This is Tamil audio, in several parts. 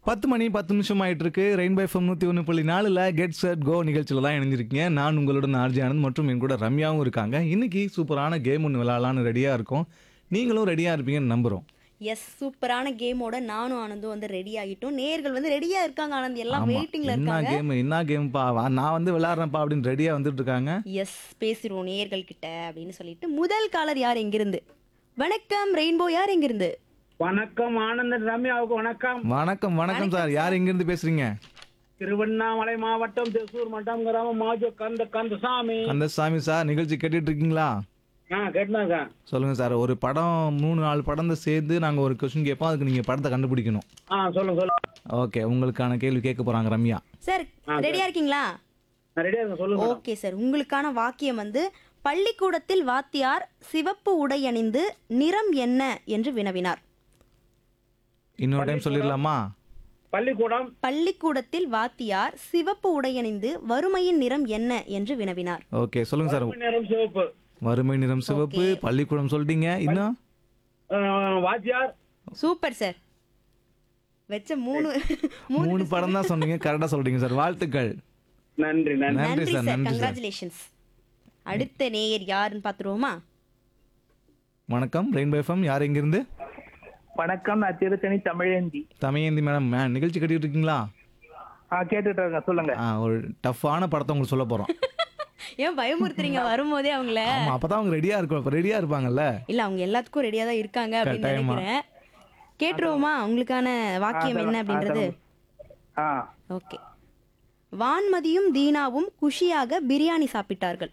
பத்து மணி பத்து நிமிஷம் ஆயிட்டு இருக்கு ரெயின்போ எஃப்எம் நூற்றி ஒன்று புள்ளி நாலில் கெட் செட் கோ நிகழ்ச்சியில் தான் இணைஞ்சிருக்கீங்க நான் உங்களுடன் ஆர்ஜி ஆனந்த் மற்றும் என் கூட ரம்யாவும் இருக்காங்க இன்னைக்கு சூப்பரான கேம் ஒன்று விளையாடலான்னு ரெடியாக இருக்கோம் நீங்களும் ரெடியாக இருப்பீங்கன்னு நம்புகிறோம் எஸ் சூப்பரான கேமோட நானும் ஆனந்தும் வந்து ரெடி ஆகிட்டோம் நேர்கள் வந்து ரெடியா இருக்காங்க ஆனந்த் எல்லாம் ஆமா. வெயிட்டிங்ல என்ன இருக்காங்க கேம் என்ன கேம்ப்பா வா, நான் வந்து விளையாடுறேன்ப்பா அப்படின்னு ரெடியாக வந்துட்டு இருக்காங்க எஸ் பேசிடுவோம் நேர்கள் கிட்ட அப்படின்னு சொல்லிட்டு முதல் காலர் யார் எங்கிருந்து வணக்கம் ரெயின்போ யார் எங்கிருந்து வணக்கம் ஆனந்தன் ரம்யாவுக்கு வணக்கம் வணக்கம் வணக்கம் சார் யார் எங்கேருந்து பேசுறீங்க திருவண்ணாமலை மாவட்டம் திருசூர் மட்டம் கிராமம் மாஜோ கந்த கந்தசாமி கந்தசாமி சார் நிகழ்ச்சி கேட்டுட்டு இருக்கீங்களா ஆ கேட்டுனாங்க சொல்லுங்க சார் ஒரு படம் மூணு நாலு படம் சேர்ந்து நாங்கள் ஒரு கொஸ்டின் கேட்போம் அதுக்கு நீங்கள் படத்தை கண்டுபிடிக்கணும் ஆ சொல்லுங்க சொல்லுங்க ஓகே உங்களுக்கான கேள்வி கேட்க போகிறாங்க ரம்யா சார் ரெடியா இருக்கீங்களா நான் ரெடியா இருக்கேன் சொல்லுங்க ஓகே சார் உங்களுக்கான வாக்கியம் வந்து பள்ளிக்கூடத்தில் வாத்தியார் சிவப்பு உடை அணிந்து நிறம் என்ன என்று வினவினார் இன்னொரு டைம் சொல்லிடலாமா பள்ளிக்கூடம் பள்ளிக்கூடத்தில் வாத்தியார் சிவப்பு உடை அணிந்து வறுமையின் நிறம் என்ன என்று வினவினார் ஓகே சொல்லுங்க சார் நேரம் சிவப்பு வறுமை நிறம் சிவப்பு பள்ளிக்கூடம் சொல்லிட்டீங்க இன்னும் ஆ, வாத்தியார் சூப்பர் சார் வச்ச மூணு மூணு மூணு படம் தான் சொன்னீங்க கரெக்டாக சொல்றீங்க சார் வாழ்த்துக்கள் நன்றி நன்றி நன்றி நன்றி சார் சார் நன்றி சார் கங்க்ராச்சுலேஷன்ஸ் அடுத்த நேயர் யாருன்னு பார்த்துருவோமா வணக்கம் ரெயின்போ எஃப்எம் யார் எங்கிருந்து வணக்கம் நான் திருத்தணி தமிழேந்தி தமையந்தி மேடம் மே நிகழ்ச்சி கட்டிட்டு இருக்கீங்களா ஆ கேட்டுட்டு இருக்கேன் சொல்லுங்க ஆ ஒரு டஃப்பான படத்தை உங்களுக்கு சொல்ல போகிறோம் ஏன் பயமுறுத்துறீங்க வரும்போதே அவங்கள ஆமாம் அப்போ தான் அவங்க ரெடியாக இருக்கும் இப்போ ரெடியாக இருப்பாங்கல்ல இல்ல அவங்க எல்லாத்துக்கும் ரெடியா தான் இருக்காங்க அப்படின்னு கட்டாயமா. நினைக்கிறேன் கேட்டுருவோமா உங்களுக்கான வாக்கியம் என்ன அப்படின்றது ஆ ஓகே வான்மதியும் தீனாவும் குஷியாக பிரியாணி சாப்பிட்டார்கள்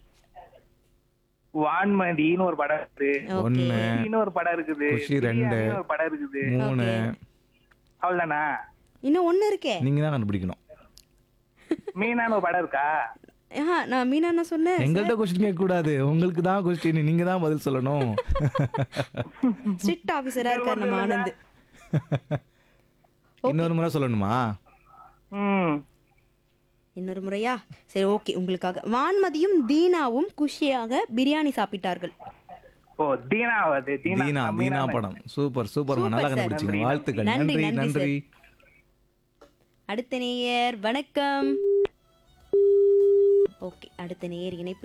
வான்மதின்னு ஒரு படம் இருக்குது ஓகே ஒன்று குஷின்னு ஒரு படம் இருக்குது குஷி ரெண்டு. பிரியாணின்னு ஒரு படம் இருக்குது மூணு அவ்வளவுதானா இன்னும் ஒண்ணு இருக்கே நீங்கள் தான் கண்டுபிடிக்கணும் மீனான்னு ஒரு படம் இருக்கா ஆஹா, நான் மீனா என்ன சொன்னேன் எங்கள்கிட்ட கொஸ்டின் கேட்கக்கூடாது உங்களுக்கு தான் கொஸ்டின் நீங்கள் தான் பதில் சொல்லணும் ஸ்ட்ரிக்ட் ஆபீசரா இருக்கார் நம்ம ஆனந்த் இன்னொரு முறை சொல்லணுமா ம் இன்னொரு முறையா சரி ஓகே உங்களுக்காக வான்மதியும் தீனாவும் குஷியாக பிரியாணி சாப்பிட்டார்கள் ஓ தீனா அது தீனா தீனா தீனா படம் சூப்பர் சூப்பர் நல்லா sir. கண்டுபிடிச்சிங்க வாழ்த்துக்கள் நன்றி, நன்றி நன்றி, நன்றி அடுத்த நேயர் வணக்கம் ஓகே அடுத்த நேயர் இணைப்பு